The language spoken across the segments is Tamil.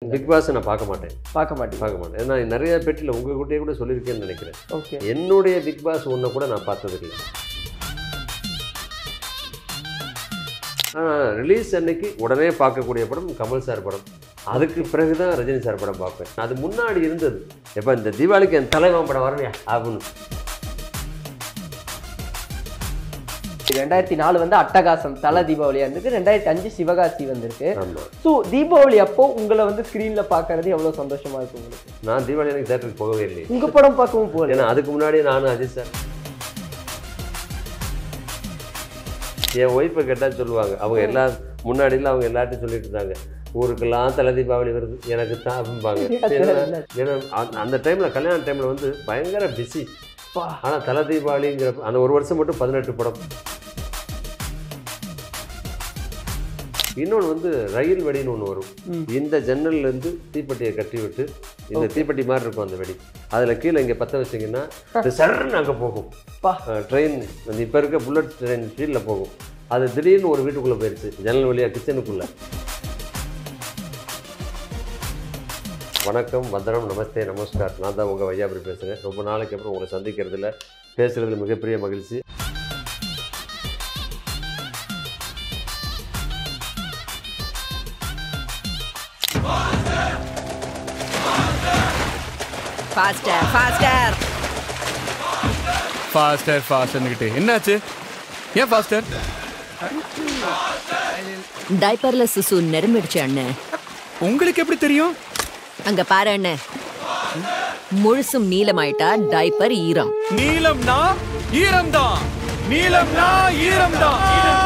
பிக் பாஸ் நான் பார்க்க மாட்டேன் பார்க்க மாட்டீங்க பார்க்க மாட்டேன் ஏன்னா நிறைய பெட்டில் உங்கள் கிட்டே கூட சொல்லியிருக்கேன்னு நினைக்கிறேன் ஓகே என்னுடைய பிக் பாஸ் ஒன்றை கூட நான் பார்த்ததில்லை ஆனால் ரிலீஸ் அன்னைக்கு உடனே பார்க்கக்கூடிய படம் கமல் சார் படம் அதுக்கு பிறகு தான் ரஜினி சார் படம் பார்ப்பேன் அது முன்னாடி இருந்தது எப்போ இந்த தீபாவளிக்கு என் தலைவன் படம் வரலையா அப்படின்னு ரெண்டாயிரத்தி நாலு வந்து அட்டகாசம் தல தீபாவளியா இருந்திருக்கு ரெண்டாயிரத்தி அஞ்சு சிவகாசி வந்திருக்கு ஆமாம் ஸோ தீபாவளி அப்போ உங்களை வந்து ஸ்க்ரீன்ல பார்க்கறது எவ்வளவு சந்தோஷமா இருக்கும் உங்களுக்கு நான் தீபாவளி எனக்கு தேட்டருக்கு போகவே இல்லை உங்க படம் பார்க்கவும் போகல ஏன்னா அதுக்கு முன்னாடி நானும் அஜித் சார் என் ஒய்ஃபை கேட்டால் சொல்லுவாங்க அவங்க எல்லா முன்னாடிலாம் அவங்க எல்லார்ட்டையும் சொல்லிட்டு இருந்தாங்க ஊருக்கெல்லாம் தலை தீபாவளி வருது எனக்கு தான் அப்படிம்பாங்க ஏன்னா- ஏன்னா அந்த- அந்த டைமில் கல்யாண டைமில் வந்து பயங்கர பிஸி பா. ஆனால் தலை தீபாவளிங்கிற அந்த ஒரு வருஷம் மட்டும் பதினெட்டு படம் இன்னொன்று வந்து ரயில் வெடின்னு ஒன்று வரும் ம். இந்த ஜன்னல்ல இருந்து தீப்பெட்டியை கட்டி விட்டு இந்த தீப்பெட்டி மாதிரி இருக்கும் அந்த வெடி அதில் கீழே இங்கே பற்ற வச்சிங்கன்னா இது சர்ன்னு அங்கே போகும் பா. ட்ரெயின் இப்போ இருக்க புல்லட் ட்ரெயின் ஸ்பீடில் போகும் அது திடீர்னு ஒரு வீட்டுக்குள்ளே போயிடுச்சு ஜன்னல் வழியாக கிச்சனுக்குள்ளே வணக்கம் வந்தனம் நமஸ்தே நமஸ்கார் நான் தான் உங்கள் வையாபுரி பேசுகிறேன் ரொம்ப நாளைக்கு அப்புறம் உங்களை சந்திக்கிறதுல பேசுகிறதுல மிகப்பெரிய மகிழ்ச்சி ஃபாஸ்டர் ஃபாஸ்டர் ஃபாஸ்டர் ஃபாஸ்டர்னுக்கிட்டு என்னாச்சு ஏன் ஃபாஸ்டர் டைப்பர்ல சிசு நெரும்பிடுச்சு அண்ணன் உங்களுக்கு எப்படி தெரியும் அங்க பாரு அண்ணன் முழுசும் நீளமாயிட்டா டைப்பர் ஈரம் நீலம்னா ஈரம்தான் நீலம்னா ஈரம்தான்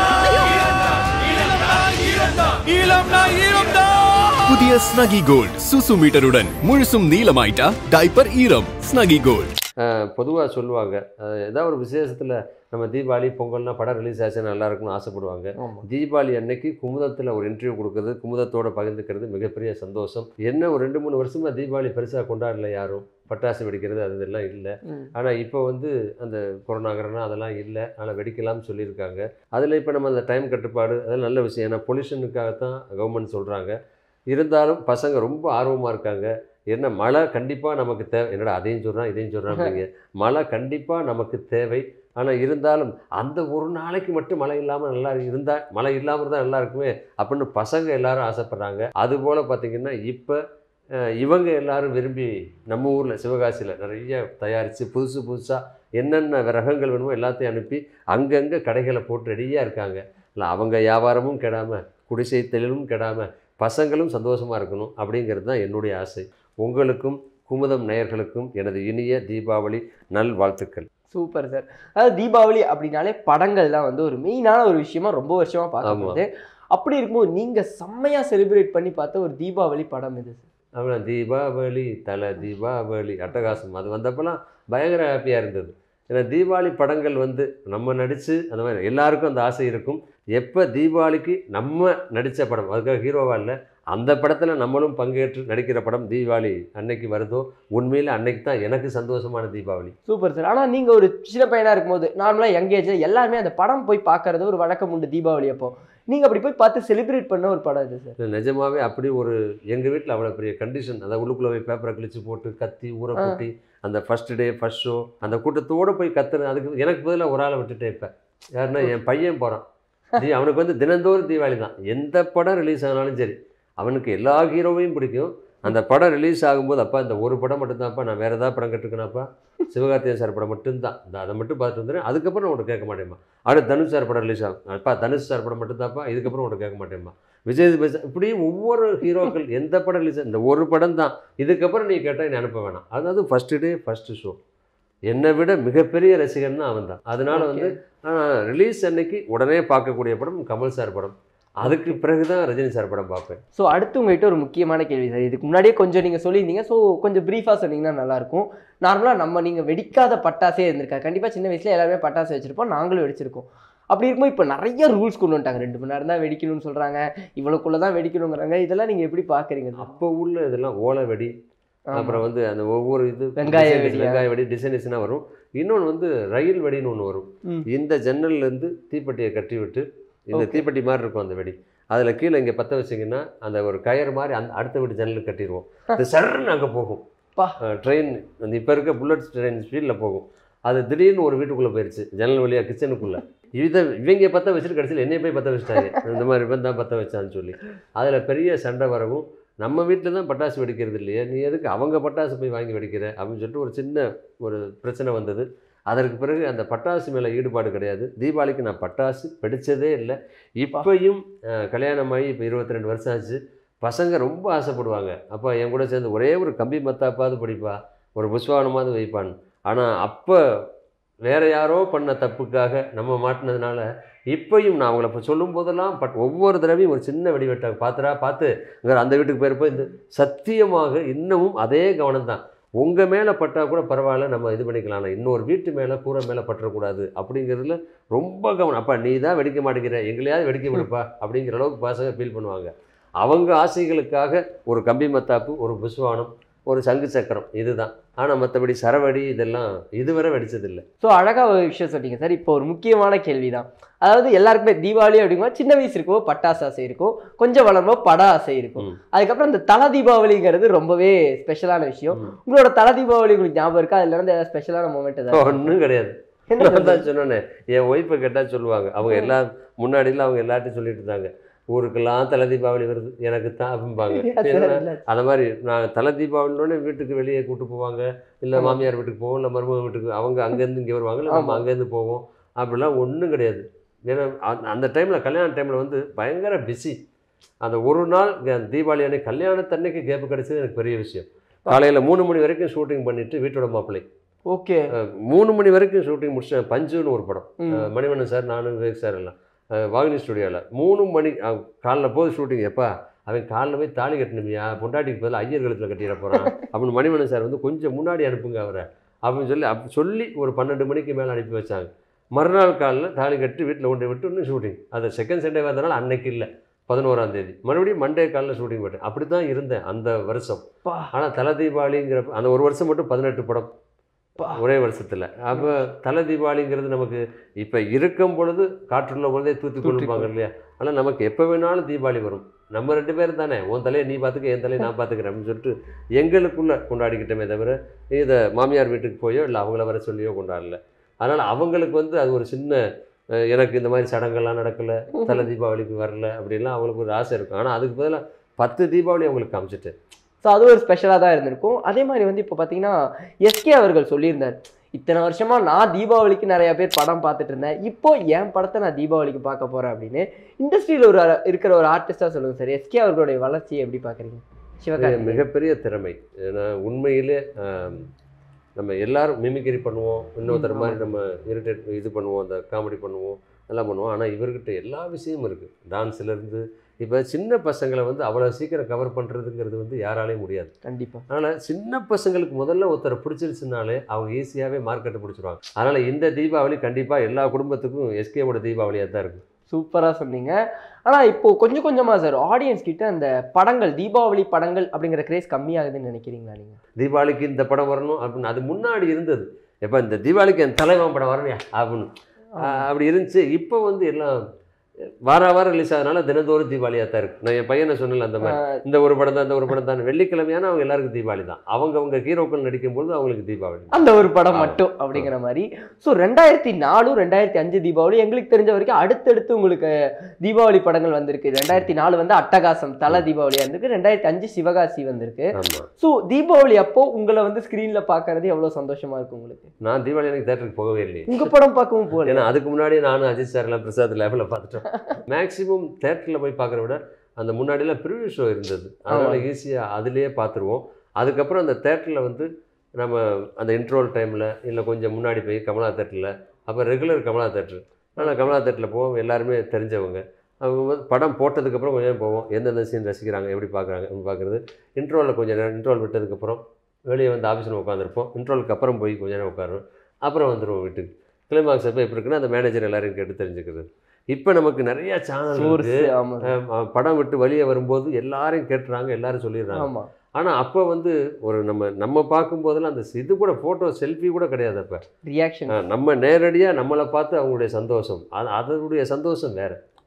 நீலம்னா ஈரம்தான் புதிய ஸ்னகி கோல்ட் சுசு மீட்டருடன் முழுசும் நீளமாயிட்டா டைப்பர் ஈரம் ஸ்னகி கோல்ட் பொதுவாக சொல்லுவாங்க அஹ், ஏதாவது ஒரு விசேஷத்தில் நம்ம தீபாவளி பொங்கல்னா படம் ரிலீஸ் ஆச்சு நல்லா இருக்கும்னு ஆசைப்படுவாங்க ஆமா தீபாவளி அன்னைக்கு குமுதத்தில் ஒரு இன்டர்வியூ கொடுக்குறது குமுதத்தோட பகிர்ந்துக்கிறது மிகப்பெரிய சந்தோஷம் என்ன ஒரு ரெண்டு மூணு வருஷமாக தீபாவளி பெருசாக கொண்டாடல யாரும் பட்டாசு வெடிக்கிறது அது இதெல்லாம் இல்லை ம். ஆனால் இப்போ வந்து அந்த கொரோனாங்கிறனா அதெல்லாம் இல்லை ஆனால் வெடிக்கலாம்னு சொல்லியிருக்காங்க அதில் இப்போ நம்ம அந்த டைம் கட்டுப்பாடு அதெல்லாம் நல்ல விஷயம் ஏன்னா பொல்யூஷனுக்காகத்தான் கவர்மெண்ட் சொல்கிறாங்க இருந்தாலும் பசங்க ரொம்ப ஆர்வமாக இருக்காங்க என்ன மழை கண்டிப்பாக நமக்கு தேவை என்னடா அதையும் சொல்கிறான் இதையும் சொல்கிறாங்க மழை கண்டிப்பாக நமக்கு தேவை ஆனால் இருந்தாலும் அந்த ஒரு நாளைக்கு மட்டும் மழை இல்லாமல் நல்லா இருந்தால் மழை இல்லாமல் இருந்தால் நல்லா இருக்குமே அப்படின்னு பசங்க எல்லாரும் ஆசைப்படுறாங்க அதுபோல் பார்த்திங்கன்னா இப்போ இவங்க எல்லாரும் விரும்பி நம்ம ஊரில் சிவகாசியில் நிறைய தயாரித்து புதுசு புதுசாக என்னென்ன ரகங்கள் வேணுமோ எல்லாத்தையும் அனுப்பி அங்கங்கே கடைகளை போட்டு ரெடியாக இருக்காங்க இல்லை அவங்க வியாபாரமும் கெடாமல் குடிசை தொழிலும் கெடாமல் பசங்களும் சந்தோஷமாக இருக்கணும் அப்படிங்கிறது தான் என்னுடைய ஆசை உங்களுக்கும் குமுதம் நேயர்களுக்கும் எனது இனிய தீபாவளி நல்வாழ்த்துக்கள் சூப்பர் சார் அதாவது தீபாவளி அப்படின்னாலே படங்கள் தான் வந்து ஒரு மெயினான ஒரு விஷயமா ரொம்ப வருஷமா பார்க்கப்படுது அப்படி இருக்கும்போது நீங்க செம்மையா செலிப்ரேட் பண்ணி பார்த்த ஒரு தீபாவளி படம் இது சார் அப்புறம் தீபாவளி தலை தீபாவளி அட்டகாசம் அது வந்தப்பெல்லாம் பயங்கர ஹாப்பியாக இருந்தது ஏன்னா தீபாவளி படங்கள் வந்து நம்ம நடித்து அந்த மாதிரி எல்லாருக்கும் அந்த ஆசை இருக்கும் எப்போ தீபாவளிக்கு நம்ம நடித்த படம் அதுக்காக ஹீரோவா இல்லை அந்த படத்தில் நம்மளும் பங்கேற்று நடிக்கிற படம் தீபாவளி அன்னைக்கு வருதோ உண்மையில் அன்னைக்கு தான் எனக்கு சந்தோஷமான தீபாவளி சூப்பர் சார் ஆனா நீங்க ஒரு சின்ன பையனா இருக்கும்போது நார்மலா யங் ஏஜ்ல எல்லாருமே அந்த படம் போய் பார்க்கறது ஒரு வழக்கம் உண்டு தீபாவளி அப்போ நீங்க அப்படி போய் பார்த்து செலிப்ரேட் பண்ண ஒரு படம் இது சார் இது நிஜமாவே அப்படி ஒரு எங்கள் வீட்டில் அவ்வளோ பெரிய கண்டிஷன் அதை உள்ளுக்குள்ளே போய் பேப்பரை கிழிச்சு போட்டு கத்தி ஊற ஆ. கொட்டி அந்த ஃபர்ஸ்ட் டே ஃபர்ஸ்ட் ஷோ அந்த கூட்டத்தோடு போய் கத்துறேன் அதுக்கு எனக்கு பதிலாக ஒரு ஆளை விட்டுட்டேன் இப்போ யாருன்னா என் பையன் போகிறான் தீ அவனுக்கு வந்து தினந்தோறும் தீபாவளி தான் எந்த படம் ரிலீஸ் ஆனாலும் சரி அவனுக்கு எல்லா ஹீரோவையும் பிடிக்கும் அந்த படம் ரிலீஸ் ஆகும்போது அப்பா இந்த ஒரு படம் மட்டும்தான்ப்பா நான் வேறு ஏதாவது படம் கட்டுக்கணாப்பா சிவகார்த்திகேயன் சார் படம் மட்டும்தான் இந்த அதை மட்டும் பார்த்துட்டு வந்துடுறேன் அதுக்கப்புறம் உன்கிட்ட கேட்க மாட்டேம்மா அடுத்து தனுஷ் சார் படம் ரிலீஸ் ஆகும் அப்பா தனுஷ் சார் படம் மட்டும்தான்ப்பா இதுக்கப்புறம் உன்கிட்ட கேட்க மாட்டேம்மா விஜய் சேதுபதி சார் இப்படி ஒவ்வொரு ஹீரோக்கள் எந்த படம் ரிலீஸ் இந்த ஒரு படம் தான் இதுக்கப்புறம் நீ கேட்டால் நீ அனுப்ப வேணாம் அதாவது ஃபஸ்ட்டு டே ஃபஸ்ட்டு ஷோ என்னை விட மிகப்பெரிய ரசிகன் தான் அவன் தான் அதனால வந்து ரிலீஸ் அன்னைக்கு உடனே பார்க்கக்கூடிய படம் கமல் சார் படம் அதுக்கு பிறகு தான் ரஜினி சார் படம் பார்ப்பேன் ஸோ அடுத்து உங்ககிட்ட ஒரு முக்கியமான கேள்வி சார் இதுக்கு முன்னாடியே கொஞ்சம் நீங்கள் சொல்லியிருந்தீங்க ஸோ கொஞ்சம் ப்ரீஃபாக சொன்னீங்கன்னா நல்லாயிருக்கும் நார்மலாக நம்ம நீங்கள் வெடிக்காத பட்டாசே இருந்திருக்கா கண்டிப்பாக சின்ன வயசில் எல்லாருமே பட்டாசு வச்சுருப்போம் நாங்களும் வெடிச்சிருக்கோம் அப்படி இருக்கும்போது இப்போ நிறைய ரூல்ஸ் கொண்டு வந்துட்டாங்க ரெண்டு மணி நேரம் தான் வெடிக்கணும்னு சொல்கிறாங்க இவ்வளோக்குள்ளே தான் வெடிக்கணுங்கிறாங்க இதெல்லாம் நீங்கள் எப்படி பார்க்குறீங்க அப்போ உள்ள இதெல்லாம் ஓலை வெடி அப்புறம் வந்து அந்த ஒவ்வொரு இது வெங்காய design- வெடியா? வெங்காய வெடி டிசைன் வரும் இன்னொன்று வந்து ரயில் வெடின்னு ஒன்று வரும் ம். இந்த ஜன்னல்ல இருந்து தீப்பெட்டியை கட்டி விட்டு இந்த Okay. தீப்பெட்டி மாதிரி இருக்கும் அந்த வெடி அதில் கீழே இங்கே பற்ற வச்சிங்கன்னா அந்த ஒரு கயர் மாதிரி அந்த அடுத்த வீட்டு ஜன்னலுக்கு கட்டிடுவோம் அது சர்ன்னு அங்கே போகும் பா. ட்ரெயின் அந்த இப்போ இருக்க புல்லட் ட்ரெயின் ஸ்பீடில் போகும் அது திடீர்னு ஒரு வீட்டுக்குள்ளே போயிடுச்சு ஜன்னல் வழியாக கிச்சனுக்குள்ளே இதை இவங்க பற்ற வச்சுட்டு கடைசியில் என்னைய போய் பற்ற வச்சிட்டாங்க இந்த மாதிரி இவன் தான் பற்ற வச்சான்னு சொல்லி அதில் பெரிய சண்டை வரவும் நம்ம வீட்டில் தான் பட்டாசு வெடிக்கிறது இல்லையே நீ எதுக்கு அவங்க பட்டாசு போய் வாங்கி வெடிக்கிற அப்படின்னு சொல்லிட்டு ஒரு சின்ன ஒரு பிரச்சனை வந்தது அதற்கு பிறகு அந்த பட்டாசு மேலே ஈடுபாடு கிடையாது தீபாவளிக்கு நான் பட்டாசு வெடிச்சதே இல்லை இப்பையும் அஹ், கல்யாணமாகி இப்போ இருபத்தி ரெண்டு வருஷம் ஆச்சு பசங்க ரொம்ப ஆசைப்படுவாங்க அப்பா என் கூட சேர்ந்து ஒரே ஒரு கம்பி மத்தாப்பாவது படிப்பா ஒரு புஷ்வானமாவது வைப்பான்னு ஆனால் அப்போ வேற யாரோ பண்ண தப்புக்காக நம்ம மாட்டினதுனால இப்பையும் நான் அவங்கள இப்போ சொல்லும் போதெல்லாம் பட் ஒவ்வொரு தடவையும் ஒரு சின்ன வெடிவெட்டாங்க பார்த்துடா பார்த்து இங்கே அந்த வீட்டுக்கு போயிருப்போ இந்த சத்தியமாக இன்னமும் அதே கவனம் தான் உங்கள் மேலே பட்டா கூட பரவாயில்ல நம்ம இது பண்ணிக்கலாம் ஆனா இன்னொரு வீட்டு மேலே கூரை மேலே பற்றக்கூடாது அப்படிங்கிறதுல ரொம்ப கவனம் அப்பா நீ தான் வெடிக்க மாட்டேங்கிற எங்களையாவது வெடிக்க விடுப்பா அப்படிங்கிற அளவுக்கு பசங்க ஃபீல் பண்ணுவாங்க அவங்க ஆசைகளுக்காக ஒரு கம்பி மத்தாப்பு ஒரு புஷ்வானம் ஒரு சங்கு சக்கரம் இதுதான் ஆனால் மற்றபடி சரவடி இதெல்லாம் இதுவரை வெடிச்சதில்லை ஸோ அழகாக ஒரு விஷயம் சொன்னீங்க சார் இப்போ ஒரு முக்கியமான கேள்வி தான் அதாவது எல்லாருக்குமே தீபாவளி அப்படிங்கும்போது சின்ன வயசு இருக்கும் பட்டாசு ஆசை இருக்கும் கொஞ்சம் வளரும்போது பட ஆசை இருக்கும் ம். அதுக்கப்புறம் இந்த தல தீபாவளிங்கிறது ரொம்பவே ஸ்பெஷலான விஷயம் ம். உங்களோட தல தீபாவளி உங்களுக்கு ஞாபகம் இருக்கா அதுல இருந்து ஏதாவது ஸ்பெஷலான மூமெண்ட் ஏதாவது ஒன்றும் கிடையாது என்ன நான் தான் சொன்னேனே என் ஒய்ஃபை கேட்டால் சொல்லுவாங்க அவங்க எல்லா முன்னாடிலாம் அவங்க எல்லார்ட்டையும் சொல்லிட்டு இருந்தாங்க ஊருக்கெல்லாம் தலை தீபாவளி வருது எனக்கு தான் அப்படிம்பாங்க ஏன்னா, அந்த மாதிரி நான் தலை தீபாவளினோடனே வீட்டுக்கு வெளியே கூட்டு போவாங்க இல்லை ஆமா. மாமியார் வீட்டுக்கு போவோம் இல்லை மருமக வீட்டுக்கு அவங்க அங்கேருந்து இங்கே வருவாங்க இல்லை நம்ம ஆமா. அங்கேருந்து போவோம் அப்படிலாம் ஒன்றும் கிடையாது ஏன்னா அந்த- அந்த டைமில் கல்யாண டைமில் வந்து பயங்கர பிஸி அந்த ஒரு நாள் க- தீபாவளி அன்னைக்கு கல்யாணத்தன்னைக்கு கேப் கிடைச்சது எனக்கு பெரிய விஷயம் காலையில் மூணு மணி வரைக்கும் ஷூட்டிங் பண்ணிட்டு வீட்டோட மாப்பிள்ளை ஓகே அஹ், மூணு மணி வரைக்கும் ஷூட்டிங் முடிச்சேன் பஞ்சுன்னு ஒரு படம் அஹ், மணிவண்ணன் சார் நானும் விவேக் சார் எல்லாம் அஹ், வாகினி ஸ்டுடியோவில் மூணு மணி காலைல போது ஷூட்டிங் எப்பா அவன் காலைல போய் தாலி கட்டணுமியா பொண்டாட்டிக்கு பதில் ஐயர் கழுத்தில் கட்டிட போகிறான் அப்படின்னு மணிவண்ணன் சார் வந்து கொஞ்சம் முன்னாடி அனுப்புங்க அவரை அப்படின்னு சொல்லி அப் சொல்லி ஒரு பன்னெண்டு மணிக்கு மேலே அனுப்பி வச்சாங்க மறுநாள் காலைல தாலி கட்டி வீட்டில் கொண்டு விட்டு இன்னும் ஷூட்டிங் அது செகண்ட் சண்டே வந்தனால அன்னைக்கு இல்லை பதினோராம் தேதி மறுபடியும் மண்டே காலைல ஷூட்டிங் போட்டேன் அப்படி தான் இருந்தேன் அந்த வருஷம் பா. ஆனால் தலை தீபாவளிங்கிற அந்த ஒரு வருஷம் மட்டும் பதினெட்டு படம் பா. ஒரே வருஷத்தில் அப்போ தலை தீபாவளிங்கிறது நமக்கு இப்போ இருக்கும் பொழுது காற்றுள்ள பொழுதே தூத்தி கொள்ளுப்பாங்க இல்லையா ஆனால் நமக்கு எப்போ வேணாலும் தீபாவளி வரும் நம்ம ரெண்டு பேரும் தானே உன் தலையை நீ பார்த்துக்க என் தலையை நான் பார்த்துக்கிறேன் அப்படின்னு சொல்லிட்டு எங்களுக்குள்ளே கொண்டாடிக்கிட்டோமே தவிர இதை மாமியார் வீட்டுக்கு போயோ இல்லை அவங்கள வர சொல்லியோ கொண்டாடல அதனால் அவங்களுக்கு வந்து அது ஒரு சின்ன அஹ், எனக்கு இந்த மாதிரி சடங்கெல்லாம் நடக்கலை தலை தீபாவளிக்கு வரல அப்படின்லாம் அவங்களுக்கு ஒரு ஆசை இருக்கும் ஆனால் அதுக்கு பதிலாக பத்து தீபாவளி அவங்களுக்கு காமிச்சிட்டேன் ஸோ அது ஒரு ஸ்பெஷலாக தான் இருந்திருக்கும் அதே மாதிரி வந்து இப்போ பார்த்தீங்கன்னா எஸ்கே அவர்கள் சொல்லியிருந்தார் இத்தனை வருஷமா நான் தீபாவளிக்கு நிறைய பேர் படம் பார்த்துட்டு இருந்தேன் இப்போ என் படத்தை நான் தீபாவளிக்கு பார்க்க போறேன் அப்படின்னு இண்டஸ்ட்ரியில் ஒரு இருக்கிற ஒரு ஆர்டிஸ்டா சொல்லுங்க சார் எஸ்கே அவர்களுடைய வளர்ச்சியை எப்படி பார்க்குறீங்க இது சிவகார்த்திகேயன் மிகப்பெரிய திறமை ஏன்னா உண்மையிலே ஆம், நம்ம எல்லாரும் மிமிக்ரி பண்ணுவோம் இன்னொருத்தர் மாதிரி நம்ம இரிட்டேட் இது பண்ணுவோம் அந்த காமெடி பண்ணுவோம் எல்லாம் பண்ணுவோம் ஆனால் இவர்கிட்ட எல்லா விஷயமும் இருக்குது டான்ஸ்லேருந்து இப்போ சின்ன பசங்களை வந்து அவ்வளோ சீக்கிரம் கவர் பண்ணுறதுங்கிறது வந்து யாராலையும் முடியாது கண்டிப்பா அதனால் சின்ன பசங்களுக்கு முதல்ல ஒருத்தரை பிடிச்சிருச்சுனாலே அவங்க ஈஸியாகவே மார்க்கெட்டை பிடிச்சிருவாங்க அதனால் இந்த தீபாவளி கண்டிப்பாக எல்லா குடும்பத்துக்கும் எஸ்கேவோட தீபாவளியாக தான் இருக்கும் சூப்பரா சொன்னீங்க ஆனா இப்போ கொஞ்சம் கொஞ்சமா சார் ஆடியன்ஸ் கிட்ட அந்த படங்கள் தீபாவளி படங்கள் அப்படிங்கிற கிரேஸ் கம்மியாகுதுன்னு நினைக்கிறீங்களா நீங்க தீபாவளிக்கு இந்த படம் வரணும் அப்படின்னு அது முன்னாடி இருந்தது எப்போ இந்த தீபாவளிக்கு என் தலைவன் படம் வரலையா அப்படின்னு ஆஹ் அப்படி இருந்துச்சு இப்போ வந்து எல்லாம் வார வாரம் ரிலீஸ் ஆகுதுனால தினந்தோறும் தீபாவளியாக தான் இருக்கு நான் என் பையனை சொன்னல அந்த மாதிரி இந்த ஒரு படம் தான் இந்த ஒரு படம் தான் வெள்ளிக்கிழமையான அவங்க எல்லாருக்கும் தீபாவளி தான் அவங்க அவங்க ஹீரோக்கள் நடிக்கும்போது அவங்களுக்கு தீபாவளி அந்த ஒரு படம் ஆமா. மட்டும் அப்படிங்கிற மாதிரி ஸோ ரெண்டாயிரத்தி நாலு ரெண்டாயிரத்தி அஞ்சு தீபாவளி எங்களுக்கு தெரிஞ்ச வரைக்கும் அடுத்தடுத்து உங்களுக்கு தீபாவளி படங்கள் வந்திருக்கு ரெண்டாயிரத்தி நாலு வந்து அட்டகாசம் தல தீபாவளியா இருந்திருக்கு ரெண்டாயிரத்தி அஞ்சு சிவகாசி வந்திருக்கு ஆமாம் ஸோ தீபாவளி அப்போ உங்களை வந்து ஸ்க்ரீன்ல பார்க்கறது எவ்வளவு சந்தோஷமா இருக்கு உங்களுக்கு நான் தீபாவளி எனக்கு தேட்டருக்கு போகவே இல்லையே உங்க படம் பார்க்கவும் போகல ஏன்னா அதுக்கு முன்னாடி நானும் அஜித் சார்லாம் பிரசாத் லேபில் பார்த்துட்டோம் மேக்ஸிமம் தேட்டரில் போய் பார்க்குற விட அந்த முன்னாடிலாம் ப்ரிவியூ ஷோ இருந்தது அதனால் ஈஸியாக அதுலேயே பார்த்துருவோம் அதுக்கப்புறம் அந்த தேட்டரில் வந்து நம்ம அந்த இன்ட்ரோல் டைமில் இல்லை கொஞ்சம் முன்னாடி போய் கமலா தேட்டரில் அப்போ ரெகுலர் கமலா தேட்டர் அதனால் கமலா தேட்டரில் போவோம் எல்லாருமே தெரிஞ்சவங்க அவங்க வந்து படம் போட்டதுக்கப்புறம் கொஞ்சம் நேரம் போவோம் எந்தெந்த சீன் ரசிக்கிறாங்க எப்படி பார்க்குறாங்க எப்படி பார்க்குறது இன்ட்ரோலில் கொஞ்சம் நேரம் இன்ட்ரோல் விட்டதுக்கப்புறம் வெளியே வந்து ஆஃபீஸில் உட்காந்துருப்போம் இன்ட்ரோலுக்கு அப்புறம் போய் கொஞ்ச நேரம் உட்காருவோம் அப்புறம் வந்துடுவோம் வீட்டுக்கு கிளைமாக்ஸ் எப்போ எப்படி இருக்குன்னா அந்த மேனேஜர் எல்லாரையும் கேட்டு தெரிஞ்சுக்கிறது இப்போ நமக்கு நிறைய சேனல் Source, இருக்குது ஆமா sir. படம் விட்டு வெளியே வரும்போது எல்லாரையும் கேட்டுறாங்க எல்லாரும் சொல்லிடுறாங்க ஆமா ஆனால் அப்போ வந்து ஒரு நம்ம நம்ம பார்க்கும்போதெல்லாம் அந்த இது கூட ஃபோட்டோ செல்ஃபி கூட கிடையாது அப்போ ரியாக்ஷன் நம்ம நேரடியாக நம்மளை பார்த்து அவங்களுடைய சந்தோஷம் அது அதனுடைய சந்தோஷம் வேறு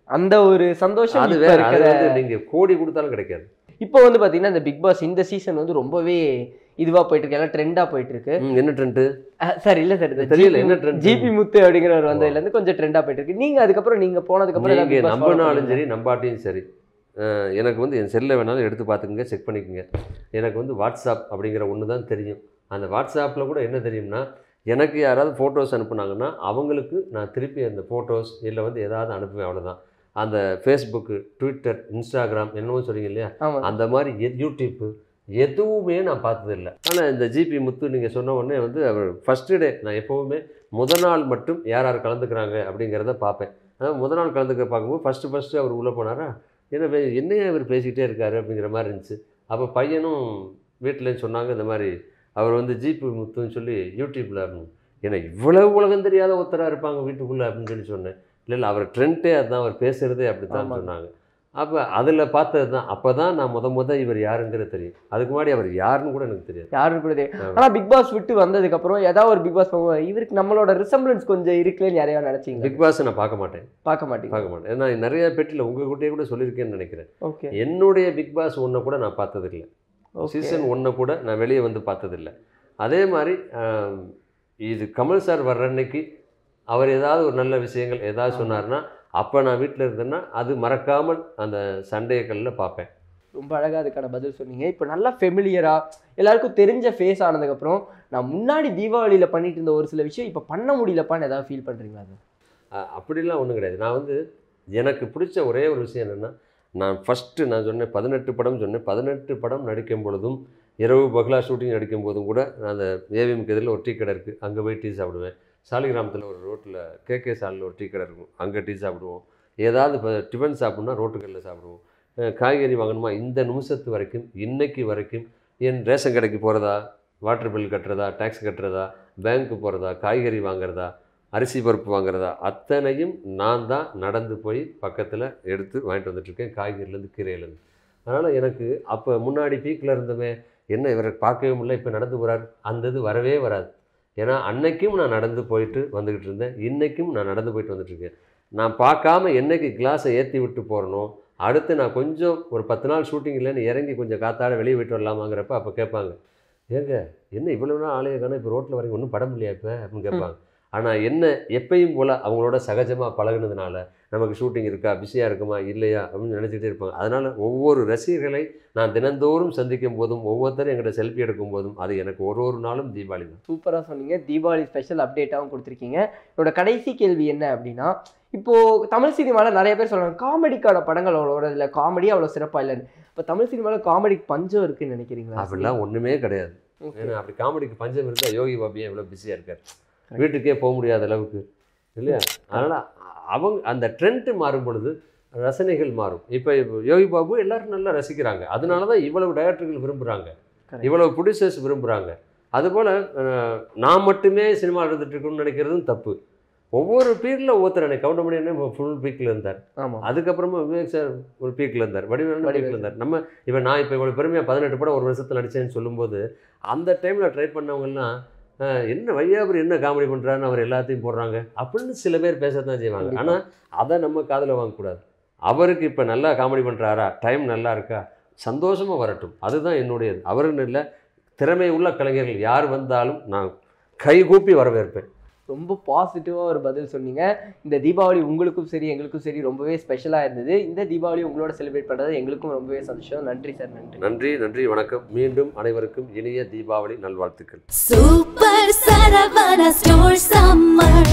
அந்த ஒரு சந்தோஷம் அது இப்ப வேற அது இருக்கிற வந்து நீங்க கோடி கொடுத்தாலும் கிடைக்காது இப்போ வந்து பாத்தீங்கன்னா இந்த பிக் பாஸ் இந்த சீசன் வந்து ரொம்பவே இதுவா போயிட்டு இருக்கு எல்லாம் ட்ரெண்டா போயிட்டு இருக்கு ம், என்ன ட்ரெண்ட் சார் இல்ல சார் தெரியல, என்ன trend? ஜிபி முத்து அப்படிங்கிறவர் வந்ததுல இருந்து கொஞ்சம் ட்ரெண்டா போயிட்டு இருக்கு நீங்க அதுக்கப்புறம் நீங்க போனதுக்கு அப்புறம் ஏதாவது நீங்க Big Boss follow நம்பினாலும் பண்ணீங்களா? சரி நம்பாட்டியும் சரி அஹ், எனக்கு வந்து என் செல்லில் வேணாலும் எடுத்து பார்த்துக்குங்க செக் பண்ணிக்கோங்க எனக்கு வந்து வாட்ஸ்அப் அப்படிங்கிற ஒன்று தான் தெரியும் அந்த வாட்ஸ்அப்பில் கூட என்ன தெரியும்னா எனக்கு யாராவது ஃபோட்டோஸ் அனுப்புனாங்கன்னா அவங்களுக்கு நான் திருப்பி அந்த ஃபோட்டோஸ் இல்லை வந்து ஏதாவது அனுப்புவேன் அவ்வளோதான் அந்த ஃபேஸ்புக்கு ட்விட்டர் இன்ஸ்டாகிராம் என்னவோ சொல்றீங்க இல்லையா ஆமா அந்த மாதிரி எ- யூடியூப்பு எதுவுமே நான் பார்த்ததில்லை ஆனால் இந்த ஜிபி முத்து நீங்கள் சொன்ன உடனே வந்து அவர் ஃபஸ்ட்டு டே நான் எப்போவுமே முத நாள் மட்டும் யார் யார் கலந்துக்கிறாங்க அப்படிங்கிறத பார்ப்பேன் அதாவது முத நாள் கலந்துக்க பார்க்கும்போது ஃபஸ்ட்டு ஃபஸ்ட்டு அவர் உள்ளே போனாரா என்ன வே- என்னையா இவர் பேசிக்கிட்டே இருக்காரு அப்படிங்கிற மாதிரி இருந்துச்சு அப்போ பையனும் வீட்டில் சொன்னாங்க இந்த மாதிரி அவர் வந்து ஜிபி முத்துன்னு சொல்லி யூடியூப்பில் ஏன்னா இவ்வளவு உலகம் தெரியாத ஒருத்தராக இருப்பாங்க வீட்டுக்குள்ளே அப்படின்னு சொல்லி சொன்னேன் இல்லை இல்லை அவர் ட்ரெண்ட்டே அதுதான் அவர் பேசுகிறதே அப்படி தான் ஆமாங்க. சொன்னாங்க அப்போ அதில் பார்த்தது தான் அப்போ தான் நான் முத முத இவர் யாருங்கிறது தெரியும் அதுக்கு முன்னாடி அவர் யாருன்னு கூட எனக்கு தெரியாது யாரும் கூட தெரியும். ஆமா. ஆனா பிக் பாஸ் விட்டு வந்ததுக்கு அப்புறம் ஏதாவது ஒரு பிக் பாஸ் இவருக்கு நம்மளோட ரிசம்பிளன்ஸ் கொஞ்சம் இருக்குன்னு யாரையா நினைச்சீங்க பிக் பாஸ் நான் பார்க்க மாட்டேன் பார்க்க மாட்டீங்க பார்க்க மாட்டேன் ஏன்னா நிறைய பெட்டியில் உங்ககிட்டயே கூட சொல்லியிருக்கேன்னு நினைக்கிறேன் ஓகே என்னுடைய பிக் பாஸ் ஒன்றை கூட நான் பார்த்ததில்லை சீசன் ஒன்றை கூட நான் வெளியே வந்து பார்த்ததில்லை அதே மாதிரி ஆம், இது கமல் சார் வர்ற அன்னைக்கு அவர் ஏதாவது ஒரு நல்ல விஷயங்கள் ஏதாவது சொன்னார்னா அப்போ நான் வீட்டில் இருந்தேன்னா அது மறக்காமல் அந்த சண்டேக்களில் பார்ப்பேன் ரொம்ப அழகா அதுக்கான பதில் சொன்னீங்க இப்போ நல்லா ஃபெமிலியரா எல்லாருக்கும் தெரிஞ்ச ஃபேஸ் ஆனதுக்கு அப்புறம் நான் முன்னாடி தீபாவளியில பண்ணிட்டு இருந்த ஒரு சில விஷயம் இப்போ பண்ண முடியலப்பான்னு ஏதாவது ஃபீல் பண்றீங்களா அது அ- அப்படிலாம் ஒன்றும் கிடையாது நான் வந்து எனக்கு பிடிச்ச ஒரே ஒரு விஷயம் என்னென்னா நான் ஃபஸ்ட்டு நான் சொன்னேன் பதினெட்டு படம் சொன்னேன் பதினெட்டு படம் நடிக்கும் பொழுதும் இரவு பகலா ஷூட்டிங் நடிக்கும் போதும் கூட நான் அந்த ஏவிஎம்க்கு எதிரில் ஒரு டீ கடை இருக்குது அங்கே போய் டீ சாப்பிடுவேன் சாலிகிராமத்தில் ஒரு ரோட்டில் கேகே சாலில் ஒரு டீ கடை இருக்கும் அங்கே டீ சாப்பிடுவோம் ஏதாவது இப்போ டிஃபன் சாப்பிட்ணுன்னா ரோட்டுகளில் சாப்பிடுவோம் அஹ் காய்கறி வாங்கணுமா இந்த நிமிஷத்து வரைக்கும் இன்னைக்கு வரைக்கும் என் ரேஷன் கடைக்கு போகிறதா வாட்டர் பில் கட்டுறதா டேக்ஸ் கட்டுறதா பேங்க்கு போகிறதா காய்கறி வாங்குறதா அரிசி பருப்பு வாங்குறதா அத்தனையும் நான் தான் நடந்து போய் பக்கத்தில் எடுத்து வாங்கிட்டு வந்துட்டுருக்கேன் காய்கறிலேருந்து கீரையிலேருந்து அதனால் எனக்கு அப்போ முன்னாடி பீக்கில் இருந்தமே என்ன இவரை பார்க்கவே முடியல இப்போ நடந்து போகிறார் அந்த இது வரவே வராது ஏன்னா அன்னைக்கும் நான் நடந்து போயிட்டு வந்துக்கிட்டு இருந்தேன் இன்றைக்கும் நான் நடந்து போயிட்டு வந்துட்டுருக்கேன் நான் பார்க்காம என்னைக்கு கிளாஸை ஏற்றி விட்டு போகிறனோ அடுத்து நான் கொஞ்சம் ஒரு பத்து நாள் ஷூட்டிங் இல்லைன்னு இறங்கி கொஞ்சம் காத்தாட வெளியே விட்டு வரலாமாங்கிறப்ப அப்போ கேட்பாங்க ஏங்க என்ன இவ்வளோ நாள் ஆலய காணோம் இப்போ ரோட்டில் வரீங்க ஒன்றும் படம் இல்லையா இப்போ அப்படின்னு கேட்பாங்க ஆனால் என்ன எப்பயும் போல் அவங்களோட சகஜமாக பழகுனதுனால நமக்கு ஷூட்டிங் இருக்கா பிஸியாக இருக்குமா இல்லையா அப்படின்னு நினச்சிக்கிட்டே இருப்பாங்க அதனால் ஒவ்வொரு ரசிகர்களை நான் தினந்தோறும் சந்திக்கும் போதும் ஒவ்வொருத்தரும் எங்கிட்ட செல்ஃபி எடுக்கும் போதும் அது எனக்கு ஒரு ஒரு நாளும் தீபாவளி தான் சூப்பரா சொன்னீங்க தீபாவளி ஸ்பெஷல் அப்டேட்டாகவும் கொடுத்துருக்கீங்க என்னோட கடைசி கேள்வி என்ன அப்படின்னா இப்போ தமிழ் சினிமாவில் நிறைய பேர் சொல்றாங்க காமெடிக்கான படங்கள் அவ்வளோ வரதில்ல காமெடி அவ்வளோ சிறப்பா இல்லைன்னு இப்போ தமிழ் சினிமாவில் காமெடிக்கு பஞ்சம் இருக்குன்னு நினைக்கிறீங்களா அப்படிலாம் ஒன்றுமே கிடையாது Okay. ஏன்னா அப்படி காமெடிக்கு பஞ்சம் இருந்தால் யோகி பாபியே எவ்வளோ பிஸியாக இருக்கார் வீட்டுக்கே போக முடியாத அளவுக்கு இல்லையா அதனால் அவங்க அந்த ட்ரெண்ட் மாறும் பொழுது ரசனைகள் மாறும் இப்போ யோகி பாபு எல்லாரும் நல்லா ரசிக்கிறாங்க அதனால தான் இவ்வளவு டைரக்டர்கள் விரும்புகிறாங்க Correct. இவ்வளவு ப்ரொடியூசர்ஸ் விரும்புகிறாங்க அதுபோல் அஹ், நான் மட்டுமே சினிமா இருந்துட்டு இருக்கணும்னு நினைக்கிறதும் தப்பு ஒவ்வொரு பீக்கில் ஒவ்வொருத்தர் எனக்கு கவுண்டமணி என்ன ஃபுல் பீக்கில் இருந்தார் ஆமா அதுக்கப்புறமா விவேக் சார் ஒரு பீக்கில் இருந்தார் வடிவேலு வடிவேலு பீக்கில் இருந்தார் நம்ம இப்போ நான் இப்போ இவ்வளோ பெருமையாக பதினெட்டு படம் ஒரு வருஷத்தில் நடித்தேன்னு சொல்லும்போது அந்த டைமில் ட்ரை பண்ணவங்கலாம் "அஹ், என்ன வையாபுரி என்ன காமெடி பண்ணுறாருன்னு அவர் எல்லாத்தையும் போடுறாங்க அப்படின்னு சில பேர் பேசத்தான் செய்வாங்க கண்டிப்பா. ஆனால் அதை நம்ம காதில் வாங்கக்கூடாது அவருக்கு இப்போ நல்லா காமெடி பண்ணுறாரா டைம் நல்லா இருக்கா சந்தோஷமாக வரட்டும் அதுதான் என்னுடையது அவருன்னு இல்லை திறமை உள்ள கலைஞர்கள் யார் வந்தாலும் நான் கைகூப்பி வரவேற்பேன் ரொம்ப பாசிட்டிவாக ஒரு பதில் சொன்னீங்க இந்த தீபாவளி உங்களுக்கும் சரி எங்களுக்கும் சரி ரொம்பவே ஸ்பெஷலாக இருந்தது இந்த தீபாவளி உங்களோட செலிப்ரேட் பண்ணுறது எங்களுக்கும் ரொம்பவே சந்தோஷம் நன்றி சார் நன்றி நன்றி நன்றி வணக்கம் மீண்டும் அனைவருக்கும் இனிய தீபாவளி நல்வாழ்த்துக்கள் சூப்பர் சரவணா ஸ்டோர் சம்மர்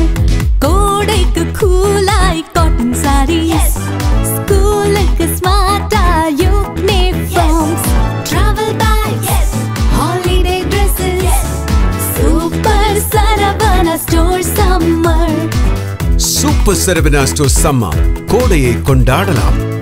கோடைக்கு கூலாய் காட்டன் சாரீஸ் ஸ்கூலுக்கு ஸ்மார்ட்டா uniforms travel bags holiday dresses super Saravana store summer super Saravana store சம்மா கோடையை கொண்டாடலாம்